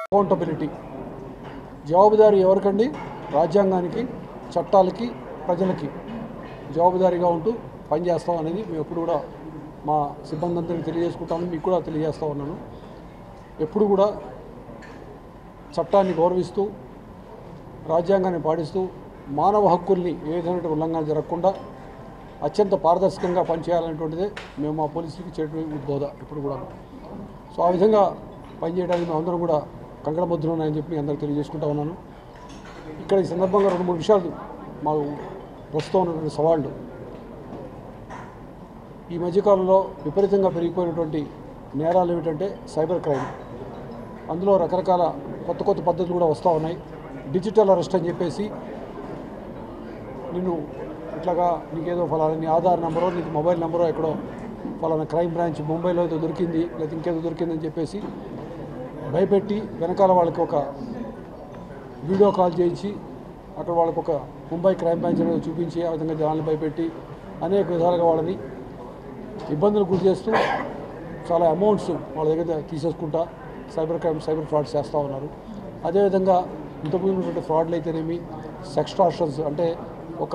Accountability జవాబుదారీ ఎవరికండి రాజ్యాంగానికి చట్టాలకి ప్రజలకి జవాబుదారీగా ఉంటూ పనిచేస్తాం అనేది మేము ఎప్పుడు కూడా మా సిబ్బంది అందరికీ తెలియజేసుకుంటామని మీకు కూడా తెలియజేస్తా ఉన్నాను ఎప్పుడు కూడా చట్టాన్ని గౌరవిస్తూ రాజ్యాంగాన్ని పాటిస్తూ మానవ హక్కుల్ని ఏ విధమైన ఉల్లంఘన జరగకుండా అత్యంత పారదర్శకంగా పనిచేయాలనేటువంటిదే మేము మా పోలీసులకి చేయడం ఉద్బోధ ఇప్పుడు కూడా సో ఆ విధంగా పనిచేయడానికి మేము అందరం కూడా కంకణబద్ధులు ఉన్నాయని చెప్పి మీ అందరికీ తెలియజేసుకుంటా ఉన్నాను ఇక్కడ ఈ సందర్భంగా రెండు మూడు విషయాలు మాకు ప్రస్తుతం ఉన్నటువంటి సవాళ్ళు ఈ మధ్యకాలంలో విపరీతంగా పెరిగిపోయినటువంటి నేరాలు ఏమిటంటే సైబర్ క్రైమ్ అందులో రకరకాల కొత్త కొత్త పద్ధతులు కూడా వస్తూ ఉన్నాయి డిజిటల్ అరెస్ట్ అని చెప్పేసి నిన్ను ఇట్లాగా నీకేదో ఫలానా నీ ఆధార్ నెంబరో నీకు మొబైల్ నెంబరో ఎక్కడో ఫలానా క్రైమ్ బ్రాంచ్ ముంబైలో ఏదో దొరికింది లేదా ఇంకేదో దొరికిందని చెప్పేసి భయపెట్టి వెనకాల వాళ్ళకి ఒక వీడియో కాల్ చేయించి అక్కడ వాళ్ళకి ఒక ముంబై క్రైమ్ బ్రాంచ్ అనేది చూపించి ఆ విధంగా జనాలను భయపెట్టి అనేక విధాలుగా వాళ్ళని ఇబ్బందులు గురి చేస్తూ చాలా అమౌంట్స్ వాళ్ళ దగ్గర తీసేసుకుంటా సైబర్ క్రైమ్ సైబర్ ఫ్రాడ్స్ చేస్తూ ఉన్నారు అదేవిధంగా ఇంతకుముందు ఉన్నటువంటి ఫ్రాడ్లు అయితేనేమి సెక్స్ట్రాషన్స్ అంటే ఒక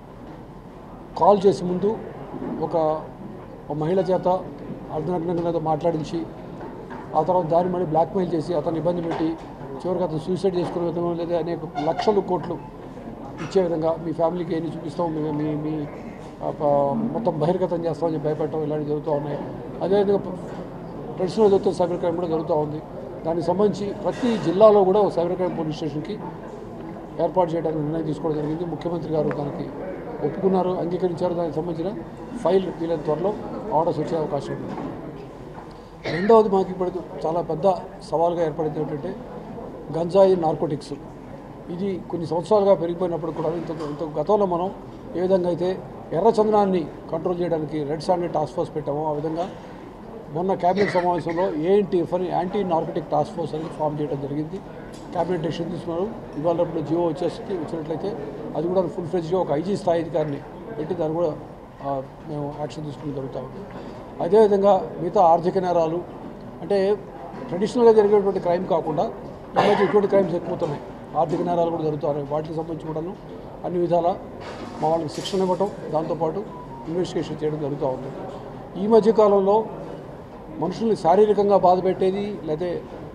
కాల్ చేసే ముందు ఒక ఒక మహిళ చేత అర్ధనగ్నంగా ఏదో మాట్లాడించి ఆ తర్వాత దాన్ని మళ్ళీ బ్లాక్మెయిల్ చేసి అతను ఇబ్బంది పెట్టి చివరికి అతను సూసైడ్ చేసుకునే విధంగా లేదా అనేక లక్షలు కోట్లు ఇచ్చే విధంగా మీ ఫ్యామిలీకి ఎన్ని చూపిస్తాం మీ మీ మీ ఆ, ప- మొత్తం బహిర్గతం చేస్తామని చెప్పి భయపెట్టడం ఇలాంటివి జరుగుతూ ఉన్నాయి అదేవిధంగా ట్రెడిషనల్ జరుగుతున్న సైబర్ క్రైమ్ కూడా జరుగుతూ ఉంది దానికి సంబంధించి ప్రతి జిల్లాలో కూడా ఒక సైబర్ క్రైమ్ పోలీస్ స్టేషన్కి ఏర్పాటు చేయడానికి నిర్ణయం తీసుకోవడం జరిగింది ముఖ్యమంత్రి గారు దానికి ఒప్పుకున్నారు అంగీకరించారు దానికి సంబంధించిన ఫైల్ వీలైన త్వరలో ఆర్డర్స్ వచ్చే అవకాశం ఉంది రెండవది మాకు ఇప్పుడు చాలా పెద్ద సవాల్గా ఏర్పడింది ఏంటంటే గంజాయి నార్కోటిక్స్ ఇది కొన్ని సంవత్సరాలుగా పెరిగిపోయినప్పుడు కూడా ఇంత ఇంత గతంలో మనం ఏ విధంగా అయితే ఎర్రచందనాన్ని కంట్రోల్ చేయడానికి రెడ్ శాండీ టాస్క్ ఫోర్స్ పెట్టామో ఆ విధంగా మొన్న క్యాబినెట్ సమావేశంలో ఏఎన్టీఎఫ్ అని యాంటీ నార్కోటిక్ టాస్క్ ఫోర్స్ అనేది ఫామ్ చేయడం జరిగింది క్యాబినెట్ డెసిషన్ తీసుకున్నారు ఇవాళ రేపు జియో వచ్చేసి వచ్చినట్లయితే అది కూడా ఫుల్ ఫ్లెజ్గా ఒక ఐజీ స్థాయి అధికారిని పెట్టి దాన్ని కూడా ఆ, మేము యాక్షన్ తీసుకుని జరుగుతూ ఉంది అదేవిధంగా మిగతా ఆర్థిక నేరాలు అంటే ట్రెడిషనల్గా జరిగేటువంటి క్రైమ్ కాకుండా ఈ మధ్య ఇటువంటి క్రైమ్స్ ఎక్కువవుతున్నాయి ఆర్థిక నేరాలు కూడా జరుగుతున్నాయి వాటికి సంబంధించి కూడాను అన్ని విధాల మా వాళ్ళకి శిక్షణ ఇవ్వటం దాంతోపాటు ఇన్వెస్టిగేషన్ చేయడం జరుగుతూ ఉంది ఈ మధ్య కాలంలో మనుషుల్ని శారీరకంగా బాధ పెట్టేది లేదా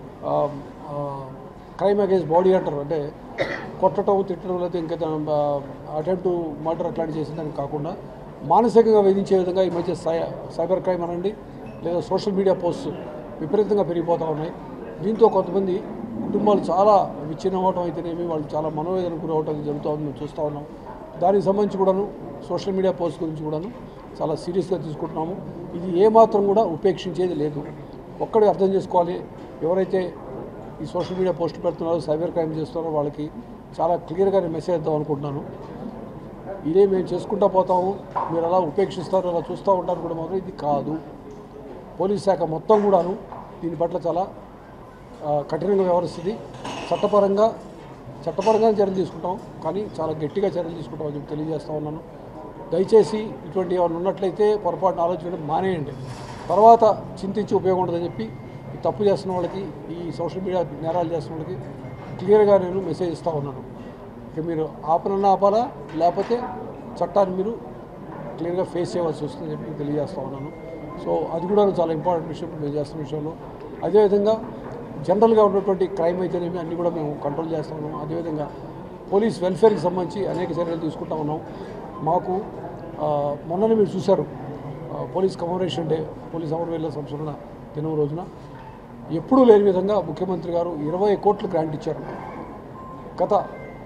క్రైమ్ అగేన్స్ బాడీ అంటారు అంటే కొట్టడం తిట్టడం లేదా ఇంకా అటెంప్ట్ మర్డర్ అట్లాంటి చేసిన దానికి కాకుండా మానసికంగా వేధించే విధంగా ఈ మధ్య సై సైబర్ క్రైమ్ అనండి లేదా సోషల్ మీడియా పోస్ట్స్ విపరీతంగా పెరిగిపోతూ ఉన్నాయి దీంతో కొంతమంది కుటుంబాలు చాలా విచ్ఛిన్నం అవటం అయితేనేమి వాళ్ళు చాలా మనోవేదన గురవటం జరుగుతూ ఉంది మేము చూస్తూ ఉన్నాం దానికి సంబంధించి కూడాను సోషల్ మీడియా పోస్ట్ గురించి కూడాను చాలా సీరియస్గా తీసుకుంటున్నాము ఇది ఏమాత్రం కూడా ఉపేక్షించేది లేదు ఒక్కడే అర్థం చేసుకోవాలి ఎవరైతే ఈ సోషల్ మీడియా పోస్ట్ పెడుతున్నారో సైబర్ క్రైమ్ చేస్తున్నారో వాళ్ళకి చాలా క్లియర్గా నేను మెసేజ్ ఇద్దాం అనుకుంటున్నాను ఇదే మేము చేసుకుంటా పోతాము మీరు అలా ఉపేక్షిస్తారు అలా చూస్తూ ఉంటారు కూడా మాత్రం ఇది కాదు పోలీస్ శాఖ మొత్తం కూడాను దీని పట్ల చాలా ఆ, కఠినంగా వ్యవహరిస్తుంది చట్టపరంగా చట్టపరంగా చర్యలు తీసుకుంటాం కానీ చాలా గట్టిగా చర్యలు తీసుకుంటాం అని చెప్పి తెలియజేస్తా ఉన్నాను దయచేసి ఇటువంటి ఏమైనా ఉన్నట్లయితే పొరపాటున ఆలోచించడం మానేయండి తర్వాత చింతించి ఉపయోగం ఉండదని చెప్పి ఈ తప్పు చేస్తున్న వాళ్ళకి ఈ సోషల్ మీడియా నేరాలు చేస్తున్న వాళ్ళకి క్లియర్గా నేను మెసేజ్ ఇస్తూ ఉన్నాను ఇక మీరు ఆపనన్నా ఆపాలా లేకపోతే చట్టాన్ని మీరు క్లియర్గా ఫేస్ చేయవలసి వస్తుందని చెప్పి నేను తెలియజేస్తా ఉన్నాను సో అది కూడా చాలా ఇంపార్టెంట్ విషయం మేము చేస్తున్న విషయంలో అదేవిధంగా జనరల్గా ఉన్నటువంటి క్రైమ్ అయితేనేమి అన్నీ కూడా మేము కంట్రోల్ చేస్తా ఉన్నాం అదేవిధంగా పోలీస్ వెల్ఫేర్కి సంబంధించి అనేక చర్యలు తీసుకుంటా ఉన్నాం మాకు ఆ, మొన్ననే మీరు చూశారు ఆ, పోలీస్ కమమరేషన్ డే పోలీస్ అమరవీరుల సంస్మరణ దినం రోజున ఎప్పుడూ లేని విధంగా ముఖ్యమంత్రి గారు ఇరవై కోట్లు గ్రాంట్ ఇచ్చారు గత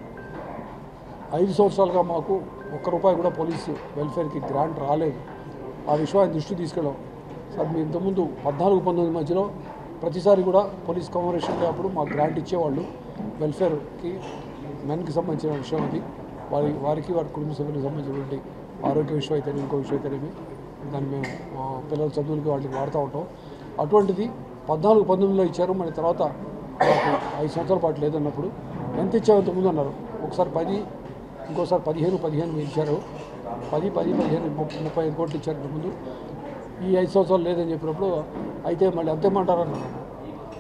ఐదు సంవత్సరాలుగా మాకు ఒక్క రూపాయి కూడా పోలీసు వెల్ఫేర్కి గ్రాంట్ రాలేదు ఆ విషయాన్ని దృష్టి తీసుకెళ్ళాం సార్ మీ ఇంతకుముందు పద్నాలుగు పంతొమ్మిది మధ్యలో ప్రతిసారి కూడా పోలీస్ కమమరేషన్ డే అప్పుడు మాకు గ్రాంట్ ఇచ్చేవాళ్ళు వెల్ఫేర్కి మెన్కి సంబంధించిన విషయం అది వారి వారికి వారి కుటుంబ సభ్యులకు సంబంధించినటువంటి ఆరోగ్య విషయం అయితే ఇంకో విషయం అయితేనేమి దాన్ని మేము ఆ, పిల్లల చదువులకి వాటికి వాడుతూ ఉంటాం అటువంటిది పద్నాలుగు పంతొమ్మిదిలో ఇచ్చారు మరి తర్వాత మాకు ఐదు సంవత్సరాల పాటు లేదన్నప్పుడు ఎంత ఇచ్చావు ఇంతకుముందు అన్నారు ఒకసారి పది ఇంకోసారి పదిహేను పదిహేను మీరు ఇచ్చారు పది పది పదిహేను ముప్పై ముప్పై ఐదు కోట్లు ఇచ్చారు ఇంతకుముందు ఈ ఐదు సంవత్సరాలు లేదని చెప్పినప్పుడు అయితే మళ్ళీ ఎంత ఇమ్మంటారు అన్నారు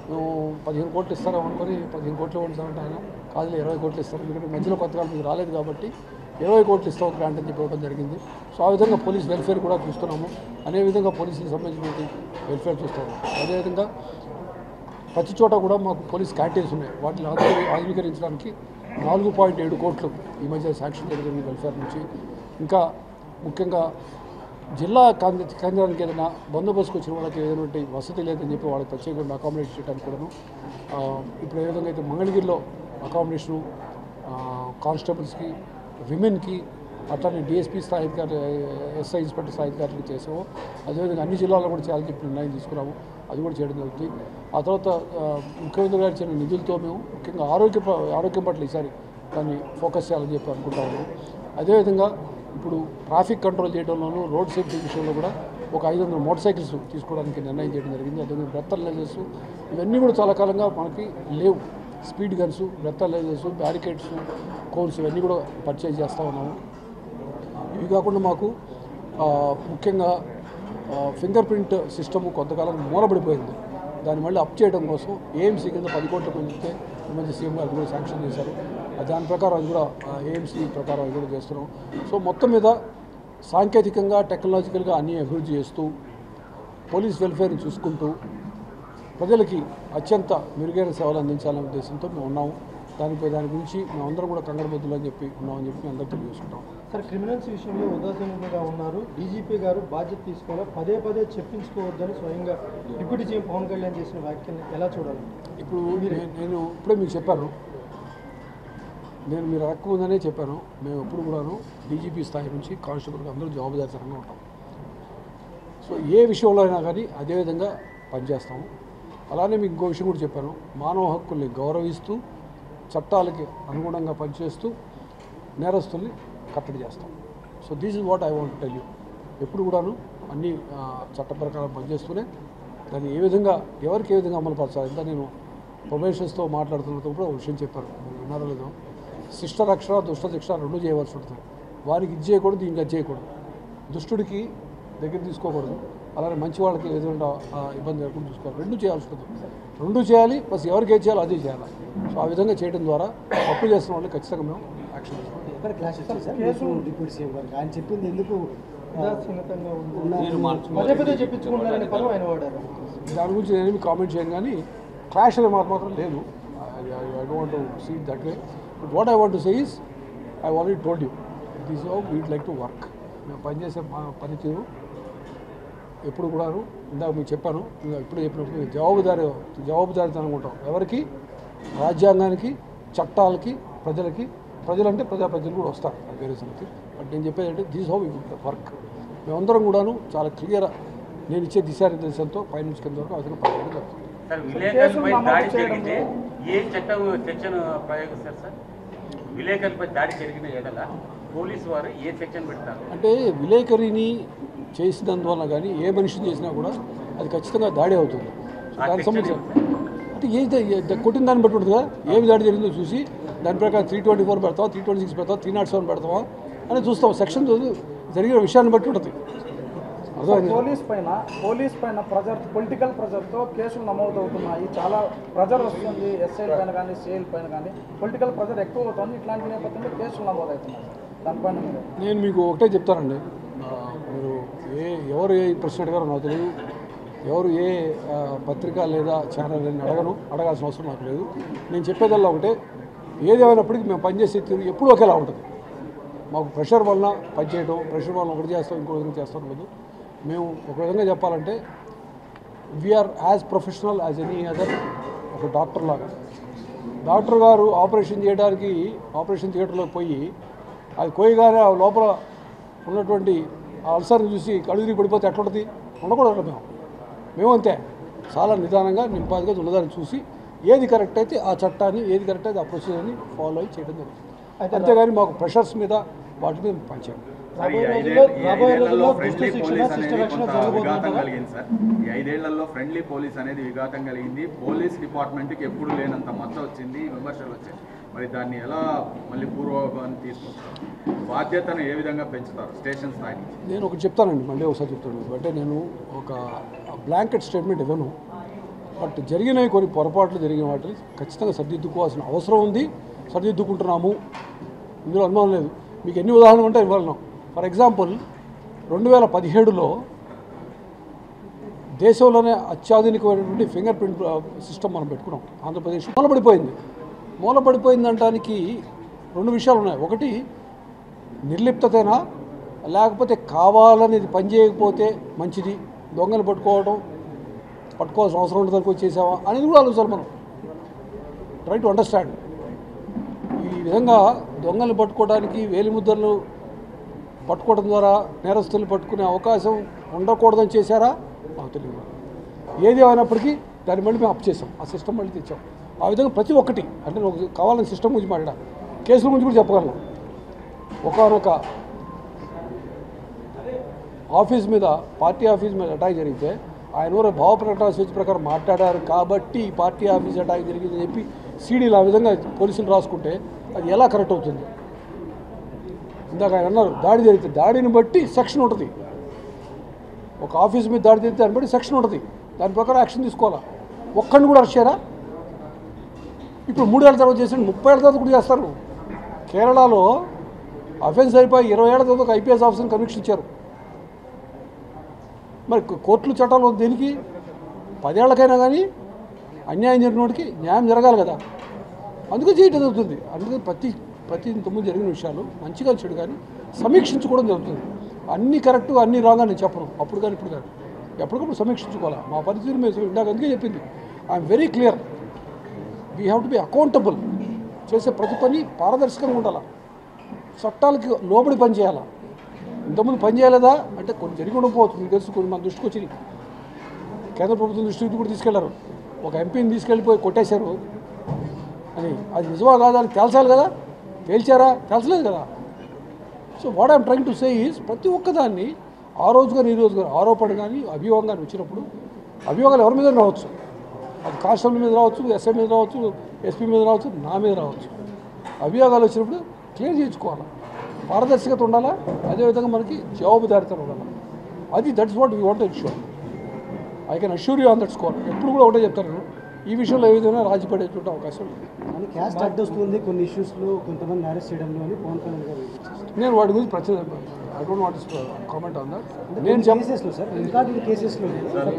మేము పదిహేను కోట్లు ఇస్తారా అనుకొని పదిహేను కోట్లు ఇస్తామంటే ఆయన కాదులే ఇరవై కోట్లు ఇస్తారు ఎందుకంటే మధ్యలో కొత్తగా మీకు రాలేదు కాబట్టి ఇరవై కోట్లు ఇస్తాం గ్రాంట్ అని చెప్పి ఇవ్వడం జరిగింది సో ఆ విధంగా పోలీస్ వెల్ఫేర్ కూడా చూస్తున్నాము అదే విధంగా పోలీసులకు సంబంధించినటువంటి వెల్ఫేర్ చూస్తాము అదేవిధంగా ప్రతి చోట కూడా మాకు పోలీస్ క్యాంటీన్స్ ఉన్నాయి వాటిని ఆధునీ- ఆధునీకరించడానికి నాలుగు పాయింట్ ఏడు కోట్లు ఈ మధ్య శాంక్షన్ జరిగింది వెల్ఫేర్ నుంచి ఇంకా ముఖ్యంగా జిల్లా కేంద్ర కేంద్రానికి ఏదైనా బందోబస్తుకు వచ్చిన వాళ్ళకి ఏదైనా వసతి లేదని చెప్పి వాళ్ళకి ప్రత్యేకంగా అకామిడేట్ చేయడానికి కూడాను ఆ, ఇప్పుడు ఏ విధంగా అయితే మంగళగిరిలో అకామిడేషను కానిస్టేబుల్స్కి విమెన్కి అట్లానే డిఎస్పీ స్థాయి అధికారులు ఎస్ఐ ఇన్స్పెక్టర్ స్థాయి అధికారులకు చేసాము అదేవిధంగా అన్ని జిల్లాల్లో కూడా చేయాలని చెప్పి నిర్ణయం తీసుకున్నాము అది కూడా చేయడం జరుగుతుంది ఆ తర్వాత ఆ, ముఖ్యమంత్రి గారు ఇచ్చిన నిధులతో మేము ముఖ్యంగా ఆరోగ్య ప- ఆరోగ్యం పట్ల ఈసారి దాన్ని ఫోకస్ చేయాలని చెప్పి అనుకుంటా ఉన్నాము అదేవిధంగా ఇప్పుడు ట్రాఫిక్ కంట్రోల్ చేయడంలోనూ రోడ్ సేఫ్టీ విషయంలో కూడా ఒక ఐదు వందల మోటార్ సైకిల్స్ తీసుకోవడానికి నిర్ణయం చేయడం జరిగింది అదేవిధంగా బ్రెత్తర్ లైజెస్ ఇవన్నీ కూడా చాలా కాలంగా మనకి లేవు speed guns breathalysers barricades cones ఇవన్నీ కూడా పర్చేజ్ చేస్తూ ఉన్నాము ఇవి కాకుండా మాకు ఆ, ముఖ్యంగా ఫింగర్ ప్రింట్ సిస్టమ్ కొంతకాలం మూలబడిపోయింది దాన్ని మళ్ళీ అప్ చేయడం కోసం ఏఎంసీ కింద పది కోట్లు పెంచితే ఈ మధ్య సీఎం గారు కూడా శాంక్షన్ చేశారు ఆ దాని ప్రకారం అది కూడా ఏఎంసీ ప్రకారం అది కూడా చేస్తున్నాం సో మొత్తం మీద సాంకేతికంగా టెక్నాలజికల్గా అన్నీ అభివృద్ధి చేస్తూ పోలీస్ వెల్ఫేర్ని చూసుకుంటూ ప్రజలకి అత్యంత మెరుగైన సేవలు అందించాలనే ఉద్దేశంతో మేము ఉన్నాము దానిపై దాని గురించి మేమందరం కూడా కంగడబద్దులు అని చెప్పి ఉన్నామని చెప్పి మేము అందరికీ తెలియజేసుకుంటాం సార్ క్రిమినల్స్ విషయంలో ఉదాసీనంగా ఉన్నారు డీజీపీ గారు బాధ్యత తీసుకోవాలి పదే పదే చెప్పించుకోవద్దని స్వయంగా డిప్యూటీ సీఎం పవన్ కళ్యాణ్ చేసిన వ్యాఖ్యని ఎలా చూడాలి ఇప్పుడు నే- నేను ఇప్పుడే మీకు చెప్పాను నేను మీరు అడగకముందనే చెప్పాను మేము ఎప్పుడు కూడాను డీజీపీ స్థాయి నుంచి కానిస్టేబుల్గా అందరూ జవాబుదారితనంగా ఉంటాం సో ఏ విషయంలో అయినా కానీ అదేవిధంగా పనిచేస్తాము అలానే మీకు ఇంకో విషయం కూడా చెప్పాను మానవ హక్కుల్ని గౌరవిస్తూ చట్టాలకి అనుగుణంగా పనిచేస్తూ నేరస్తుల్ని కట్టడి చేస్తాం so this is what I want tell you ఎప్పుడు కూడాను అన్ని ఆ, చట్ట ప్రకారం పనిచేస్తూనే దాన్ని ఏ విధంగా ఎవరికి ఏ విధంగా అమలు పరచాలి ఇంత నేను ప్రొబేషన్స్తో మాట్లాడుతున్నప్పుడు కూడా ఒక విషయం చెప్పారు మీరు విన్నారో లేదో శిష్ట రక్షణ దుష్ట శిక్షణ రెండు చేయవలసి ఉంటుంది వారికి ఇది చేయకూడదు దీనికి అది చేయకూడదు దుష్టుడికి దగ్గర తీసుకోకూడదు అలానే మంచి వాళ్ళకి ఏదైనా ఆ, ఇబ్బంది లేకుండా చూసుకోవాలి రెండు చేయాల్సి ఉంటుంది రెండు చేయాలి ప్లస్ ఎవరికి ఏది చేయాలో అదే చేయాలి సో ఆ విధంగా చేయడం ద్వారా తప్పు చేస్తున్న వాళ్ళు ఖచ్చితంగా మేము యాక్షన్ తీసుకుంటాం ఎక్కడ క్లాష్ వచ్చింది సార్ మీకు డిప్యూటీ సీఎం గారికి ఆయన చెప్పింది ఎందుకు ఉదాసీనతంగా ఉంది ఉన్నారు? పదే పదే చెప్పించుకుంటారని పదం ఆయన వాడారు దాని గురించి నేనేమి కామెంట్ చేయను కానీ క్లాష్ అనే మాట మాత్రం లేదు I don't see that way but what I want to say is I already told you this how we'd like to work మేము పనిచేసే మా- పనితీరు ఎప్పుడు కూడాను ఇందాక మీకు చెప్పాను ఇంకా ఇప్పుడు చెప్పినప్పుడు మేము జవాబుదారి జవాబుదారితనం ఉంటాం ఎవరికి రాజ్యాంగానికి చట్టాలకి ప్రజలకి ప్రజలంటే ప్రజా ప్రజలు కూడా వస్తారు అది వేరే సంగతి బట్ నేను చెప్పేది అంటే దిస్ హౌ వర్క్ మేమందరం కూడాను చాలా క్లియర్ నేను ఇచ్చే దిశానిర్దేశంతో పైనుంచి కింద వరకు అవసరం పనిచేయడం జరుగుతుంది సార్ విలేకరులపై దాడి జరిగితే ఏ చట్టం సెక్షన్ ప్రయోగిస్తారు సార్ విలేకరులపై దాడి జరిగిన ఎడల పోలీసు వారు ఏ సెక్షన్ పెడతారు అంటే విలేకరిని చేసినందువల్ల కానీ ఏ మనిషిని చేసినా కూడా అది ఖచ్చితంగా దాడి అవుతుంది సో దానికి సంబంధించి అంటే ఏ ద- కొట్టిన దాన్ని బట్టి ఉంటుంది కదా ఏమి దాడి జరిగిందో చూసి దాని ప్రకారం త్రీ ట్వంటీ ఫోర్ పెడతావా త్రీ ట్వంటీ సిక్స్ పెడతావా త్రీ నాట్ సెవెన్ పెడతావా అని చూస్తాం సెక్షన్ జరిగిన విషయాన్ని బట్టి ఉంటుంది అర్థమైంది పోలీస్ పైన పోలీస్ పైన ప్రెజర్ పొలిటికల్ ప్రెజర్తో కేసులు నమోదు అవుతున్నాయి చాలా ప్రెజర్ వస్తుంది ఎస్ఐల పైన కానీ సిఐల పైన కానీ పొలిటికల్ ప్రెజర్ ఎక్కువ అవుతుంది ఇట్లాంటి నేపథ్యంలో కేసులు నమోదు అవుతున్నాయి దానిపైన మీరు నేను మీకు ఒకటే చెప్తానండి ఆ, మీరు ఏ ఎవరు ఏ ప్రెసిడెంట్ గారో నాకు తెలియదు ఎవరు ఏ ఆ, పత్రిక లేదా ఛానల్ అని అడగను అడగాల్సిన అవసరం నాకు లేదు నేను చెప్పేదల్లా ఒకటే ఏదేమైనప్పటికీ మేము పనిచేసే తీరు ఎప్పుడూ ఒకేలా ఉంటుంది మాకు ప్రెషర్ వలన పనిచేయడం ప్రెషర్ వలన ఒకటి చేస్తాం ఇంకో విధంగా చేస్తాం లేదు మేము ఒక విధంగా చెప్పాలంటే we are as professional as any other ఒక డాక్టర్ లాగా డాక్టర్ గారు ఆపరేషన్ చేయడానికి ఆపరేషన్ థియేటర్లోకి పోయి అది కోయగానే ఆ లోపల ఉన్నటువంటి ఆ అల్సర్ని చూసి కడుగురి పడిపోతే ఎట్లుంటుంది ఉండకూడదు అట్లా మేము మేము అంతే చాలా నిదానంగా నింపాదిగా ఉన్నదాన్ని చూసి ఏది కరెక్ట్ అయితే ఆ చట్టాన్ని ఏది కరెక్ట్ అయితే ఆ ప్రొసీజర్ని ఫాలో అయ్యి చేయడం జరుగుతుంది అంతేగాని మాకు ప్రెషర్స్ మీద వాటి మీద పనిచేయం సార్, ఈ రాబోయే ఐదేళ్ళ- రోజుల్లో- ఈ రాబోయే ఐదేళ్లలో రోజుల్లో ఫ్రెండ్లీ దుష్ట శిక్షణ, పోలీస్ శిష్ట అనేది రక్షణ కొంత జరగబోతుందా? విఘాతం కలిగింది సార్ ఈ ఐదేళ్లలో ఫ్రెండ్లీ పోలీస్ అనేది విఘాతం కలిగింది పోలీస్ డిపార్ట్మెంట్కి ఎప్పుడు లేనంత మచ్చ వచ్చింది విమర్శలు వచ్చాయి మరి దాన్ని ఎలా మళ్ళీ పూర్వభావాన్ని తీసుకొస్తారు బాధ్యతను ఏ విధంగా పెంచుతారు స్టేషన్ స్థాయి నుంచి నేను ఒకటి చెప్తానండి మళ్ళీ ఒకసారి చెప్తాను అంటే నేను ఒక బ్లాంకెట్ స్టేట్మెంట్ ఇవ్వను బట్ జరిగిన కొన్ని పొరపాట్లు జరిగిన వాటిని ఖచ్చితంగా సరిదిద్దుకోవాల్సిన అవసరం ఉంది సరిదిద్దుకుంటున్నాము ఇందులో అనుమానం లేదు మీకు ఎన్ని ఉదాహరణలు ఉంటే ఇవ్వగలను ఫర్ ఎగ్జాంపుల్ రెండు వేల పదిహేడులో దేశంలోనే అత్యాధునికమైనటువంటి ఫింగర్ ప్రింట్ సిస్టమ్ మనం పెట్టుకున్నాం ఆంధ్రప్రదేశ్ మూలపడిపోయింది మూలపడిపోయింది అనడానికి రెండు విషయాలు ఉన్నాయి ఒకటి నిర్లిప్తతేనా లేకపోతే కావాలని ఇది పనిచేయకపోతే మంచిది దొంగలు పట్టుకోవడం పట్టుకోవాల్సిన అవసరం ఉండదు అనుకో చేసావా అనేది కూడా ఆలోచించాలి మనం ట్రై టు అండర్స్టాండ్ ఈ విధంగా దొంగలు పట్టుకోవడానికి వేలిముద్రలు పట్టుకోవడం ద్వారా నేరస్తులు పట్టుకునే అవకాశం ఉండకూడదని చేశారా నాకు తెలియదు ఏది అయినప్పటికీ దాన్ని మళ్ళీ మేము అప్ చేసాం ఆ సిస్టమ్ మళ్ళీ తెచ్చాం ఆ విధంగా ప్రతి ఒక్కటి అంటే నేను ఒక కావాలని సిస్టమ్ గురించి మాట్లాడా కేసుల గురించి కూడా చెప్పగలను ఒకనొక ఆఫీస్ మీద పార్టీ ఆఫీస్ మీద అటాక్ జరిగితే ఆయన ఊరు భావ ప్రకటన స్వేచ్ఛ ప్రకారం మాట్లాడారు కాబట్టి ఈ పార్టీ ఆఫీస్ అటాక్ జరిగిందని చెప్పి సీడీలు ఆ విధంగా పోలీసులు రాసుకుంటే అది ఎలా కరెక్ట్ అవుతుంది ఇందాక ఆయన అన్నారు దాడి జరిగితే దాడిని బట్టి సెక్షన్ ఉంటుంది ఒక ఆఫీస్ మీద దాడి జరిగితే దాన్ని బట్టి సెక్షన్ ఉంటుంది దాని ప్రకారం యాక్షన్ తీసుకోవాలా ఒక్కడిని కూడా అరెస్ట్ చేయరా ఇప్పుడు మూడేళ్ల తర్వాత చేసిన ముప్పై ఏళ్ళ తర్వాత కూడా చేస్తారు కేరళలో అఫెన్స్ అయిపోయి ఇరవై ఏళ్ళ తర్వాత ఒక ఐపీఎస్ ఆఫీసర్ని కన్విక్షన్ ఇచ్చారు మరి కోర్టులు చట్టాలు దేనికి పదేళ్లకైనా కానీ అన్యాయం జరిగినోడికి న్యాయం జరగాలి కదా అందుకే చేయటం జరుగుతుంది అందుకే ప్రతి ప్రతి ఇంతకుముందు జరిగిన విషయాలు మంచిగా చెడు కానీ సమీక్షించుకోవడం జరుగుతుంది అన్నీ కరెక్ట్ అన్నీ రాంగ్ అని నేను చెప్పను అప్పుడు కానీ ఇప్పుడు కానీ ఎప్పటికప్పుడు సమీక్షించుకోవాలి మా పరిస్థితులు మేము ఇందాక అందుకే చెప్పింది I'm very clear we have to be accountable చేసే ప్రతి పని పారదర్శకంగా ఉండాలి చట్టాలకి లోబడి పని చేయాలా ఇంతకుముందు పని చేయలేదా అంటే కొన్ని జరిగి ఉండకపోవచ్చు మీకు తెలుసు కొన్ని మన దృష్టికి వచ్చినాయి కేంద్ర ప్రభుత్వం దృష్టికి కూడా తీసుకెళ్లారు ఒక ఎంపీని తీసుకెళ్ళిపోయి కొట్టేశారు అని అది నిజమా కాదా అని తేల్చాలి కదా తేల్చారా తేల్చలేదు కదా so what I'm trying to say is ప్రతి ఒక్కదాన్ని ఆ రోజు కానీ ఈ రోజు కానీ ఆరోపణ కానీ అభియోగం కానీ వచ్చినప్పుడు అభియోగాలు ఎవరి మీద రావచ్చు అది కానిస్టేబుల్ మీద రావచ్చు ఎస్ఐ మీద రావచ్చు ఎస్పీ మీద రావచ్చు నా మీద రావచ్చు అభియోగాలు వచ్చినప్పుడు క్లియర్ చేయించుకోవాలి పారదర్శకత ఉండాలా అదేవిధంగా మనకి జవాబుదారితనం ఉండాలి అది that's what we want ensure I can assure you on that score ఎప్పుడు కూడా ఒకటే చెప్తాను నేను. ఈ విషయంలో ఏ విధంగా రాజీ పడేటువంటి అవకాశం లేదు కానీ క్యాస్ట్ అడ్డొస్తుంది కొన్ని ఇష్యూస్లో కొంతమంది అరెస్ట్ చేయడంలో అని పవన్ కళ్యాణ్ గారు విమర్శించారు. నేను వాటి గురించి ప్రత్యేక I don't want comment on that నేను చెప్ కేసెస్లో సార్ రికార్డు కేసెస్లో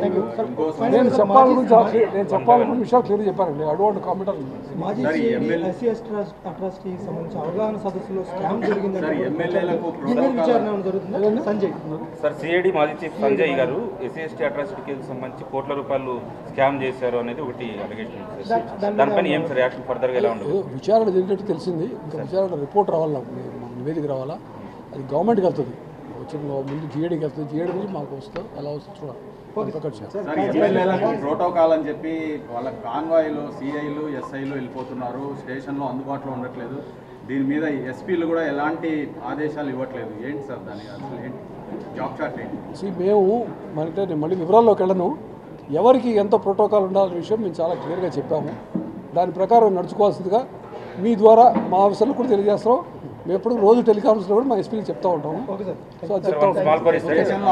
నేను చెప్పాలనుకుని నేను చెప్పాలనుకున్న విషయాలు క్లియర్ చెప్పానండి ఐ డోంట్ కామెంట్ ఆన్ మాజీ సార్, ఈ సిఐడి ఎమ్మెల్యే- ఎస్సీ అట్రాసిటీకి సంబంధించి అవగాహన సదస్సులో స్కామ్ జరిగిందని సార్, ఎమ్మెల్యేలకు ఈ మీద విచారణ ఏమైనా జరుగుతుందా సంజయ్ సార్ సిఐడి మాజీ chief Sanjay garu SC ST atrocity కేసుకు సంబంధించి కోట్ల రూపాయలు స్కామ్ చేశారు అనేది ఒకటి అలిగేషన్ ఉంది సార్ దానిపైన ఏం సార్ యాక్షన్ ఫర్దర్గా ఎలా ఉండదు విచారణ జరిగినట్టు తెలిసింది ఇంకా విచారణ రిపోర్ట్ రావాలి నాకు మన నివేదిక రావాలా అది గవర్నమెంట్కి వెళ్తుంది వచ్చిన ముందు జిఏడికి వెళ్తుంది జిఏడి నుంచి మాకు వస్తుంది ఎలా వస్తుంది చూడాలి దాని ప్రకారం చేయాలి. సార్ ఎమ్మెల్యేలకు ప్రోటోకాల్ అని చెప్పి వాళ్ళ కాన్వాయ్లు సిఐలు ఎస్ఐలు వెళ్ళిపోతున్నారు స్టేషన్లో అందుబాటులో ఉండట్లేదు దీని మీద ఎస్పీలు కూడా ఎలాంటి ఆదేశాలు ఇవ్వట్లేదు ఏంటి సార్ దాని అసలు ఏంటి జాబ్ చార్ట్ ఏంటి See, మేము మనకి నేను మళ్ళీ వివరాల్లోకి వెళ్ళను ఎవరికి ఎంత ప్రోటోకాల్ ఉండాలనే విషయం మేము చాలా క్లియర్గా చెప్పాము దాని ప్రకారం నడుచుకోవాల్సిందిగా మీ ద్వారా మా ఆఫీసర్లకు కూడా తెలియజేస్తాం మేము ఎప్పుడు రోజు టెలికాన్ఫరెన్స్లో కూడా మా ఎస్పీకి చెప్తా ఉంటాము ఓకే సార్ సో అది చెప్తా ఉంటాం స్మాల్ క్వరీస్ సార్